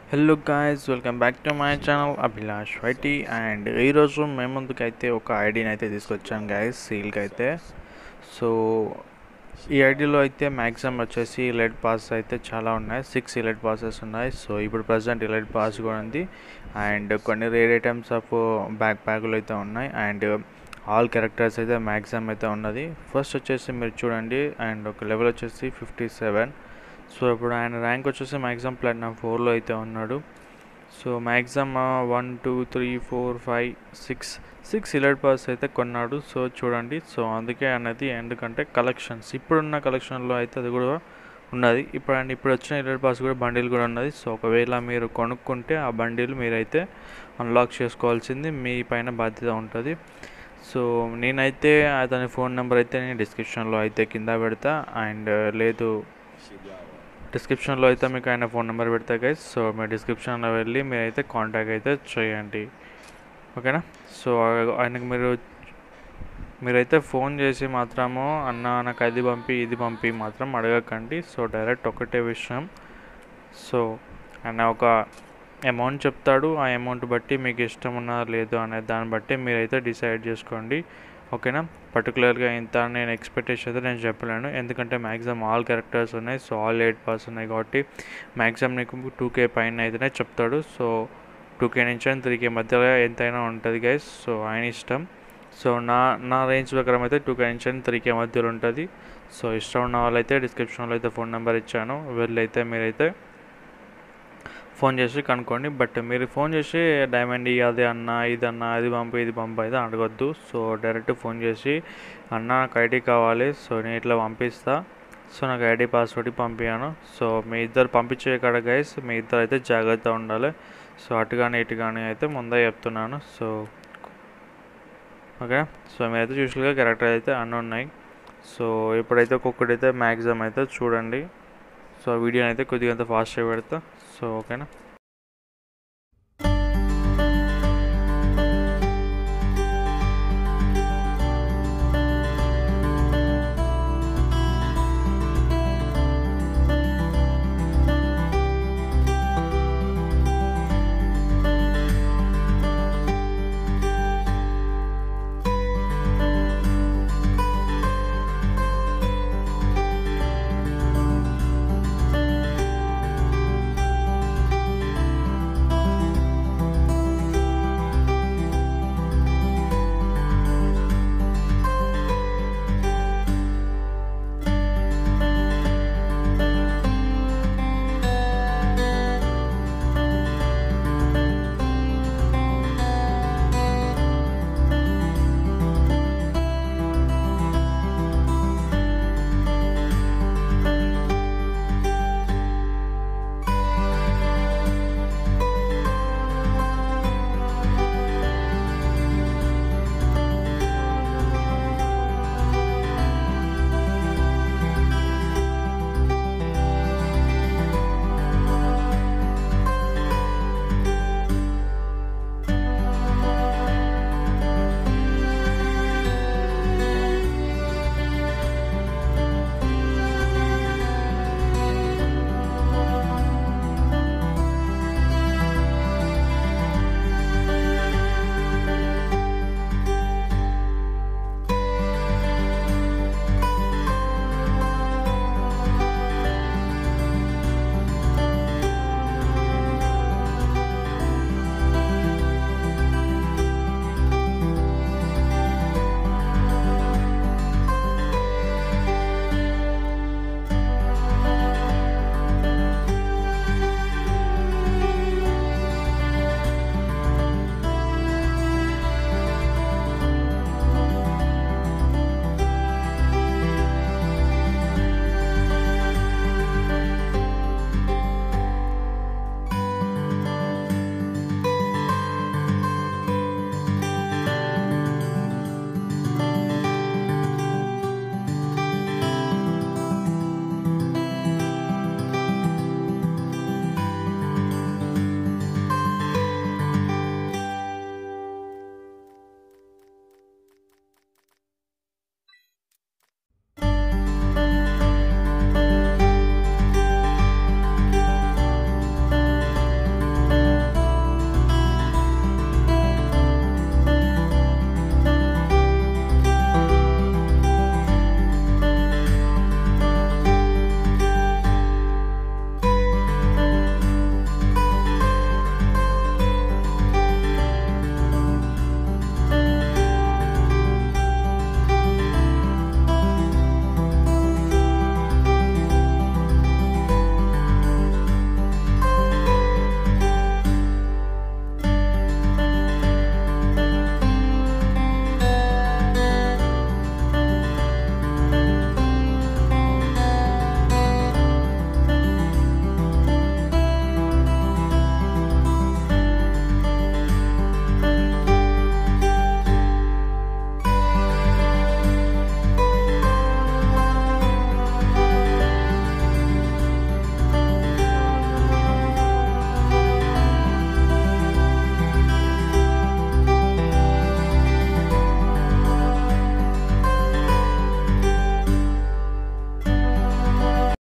hello guys welcome back to my channel Abhilash YT and ఈరోజు మేము ముందుకైతే ఒక ఐడిని అయితే తీసుకొచ్చాను గాయస్ సీల్కి అయితే సో ఈ ఐడిలో అయితే మ్యాక్సిమం వచ్చేసి ఇలైట్ పాస్ అయితే చాలా ఉన్నాయి సిక్స్ ఇలైట్ పాసెస్ ఉన్నాయి సో ఇప్పుడు ప్రజెంట్ ఇలైట్ పాస్ కూడా ఉంది అండ్ కొన్ని రేర్ ఐటమ్స్ ఆఫ్ బ్యాక్ ప్యాకులు అయితే ఉన్నాయి అండ్ ఆల్ క్యారెక్టర్స్ అయితే మ్యాక్సిమం అయితే ఉన్నది ఫస్ట్ వచ్చేసి మీరు చూడండి అండ్ ఒక లెవెల్ వచ్చేసి ఫిఫ్టీ సెవెన్ సో ఇప్పుడు ఆయన ర్యాంక్ వచ్చేసి మ్యాక్సిమం ప్లాటినం ఫోర్లో అయితే ఉన్నాడు so maximum one two three four five six six elite pass అయితే కొన్నాడు సో చూడండి సో అందుకే అనేది ఎందుకంటే కలెక్షన్స్ ఇప్పుడున్న కలెక్షన్లో అయితే అది కూడా ఉన్నది ఇప్పుడు అండ్ ఇప్పుడు వచ్చిన ఇలైట్ పాస్ కూడా బండిల్ కూడా ఉన్నది సో ఒకవేళ మీరు కొనుక్కుంటే ఆ బండిల్ మీరైతే అన్లాక్ చేసుకోవాల్సింది మీ పైన బాధ్యత ఉంటుంది సో నేనైతే అతని ఫోన్ నెంబర్ అయితే నేను డిస్క్రిప్షన్లో అయితే కింద పెడతా అండ్ లేదు డిస్క్రిప్షన్లో అయితే మీకు ఆయన ఫోన్ నెంబర్ పెడతా గైస్ సో మీరు డిస్క్రిప్షన్లో వెళ్ళి మీరైతే కాంటాక్ట్ అయితే చేయండి ఓకేనా సో ఆయనకు మీరు మీరైతే ఫోన్ చేసి మాత్రము అన్న నాకు అది పంపి ఇది పంపి మాత్రం అడగకండి సో డైరెక్ట్ ఒకటే విషయం సో ఆయన ఒక అమౌంట్ చెప్తాడు ఆ అమౌంట్ బట్టి మీకు ఇష్టం ఉన్నా లేదు అనే దాన్ని బట్టి మీరైతే డిసైడ్ చేసుకోండి ఓకేనా పర్టికులర్గా ఇంత నేను ఎక్స్పెక్టేషన్ అయితే నేను చెప్పలేను ఎందుకంటే మ్యాక్సిమం ఆల్ క్యారెక్టర్స్ ఉన్నాయి సో ఆల్ ఎయిట్ పాస్ ఉన్నాయి కాబట్టి మ్యాక్సిమం నీకు టూ కే పైన అయితేనే చెప్తాడు సో టూ కే నుంచి త్రీ కే మధ్యలో ఎంతైనా ఉంటుంది గైస్ సో ఆయన ఇష్టం సో నా నా రేంజ్ ప్రకారం అయితే టూ కే నుంచి త్రీ కే మధ్యలో ఉంటుంది సో ఇష్టం ఉన్న వాళ్ళైతే డిస్క్రిప్షన్లో అయితే ఫోన్ నెంబర్ ఇచ్చాను వెళ్ళైతే మీరైతే ఫోన్ చేసి కనుక్కోండి బట్ మీరు ఫోన్ చేసి డైమండ్ అది అన్న ఇది అన్న అది పంపు ఇది పంపు అయితే అడగొద్దు సో డైరెక్ట్ ఫోన్ చేసి అన్న నాకు ఐడి కావాలి సో నేను ఇట్లా పంపిస్తా సో నాకు ఐడి పాస్వర్డ్ పంపించాను సో మీ ఇద్దరు పంపించే కాడ గైస్ మీ ఇద్దరు అయితే జాగ్రత్త ఉండాలి సో అటు కానీ ఇటు కానీ అయితే ముందే చెప్తున్నాను సో ఓకే సో మీరైతే చూసిగా క్యారెక్టర్ అయితే అన్నీ ఉన్నాయి సో ఇప్పుడైతే ఒక్కొక్కటైతే మ్యాక్సిమం అయితే చూడండి సో వీడియోని అయితే కొద్దిగా అంత ఫాస్ట్గా పెడతా సో ఓకేనా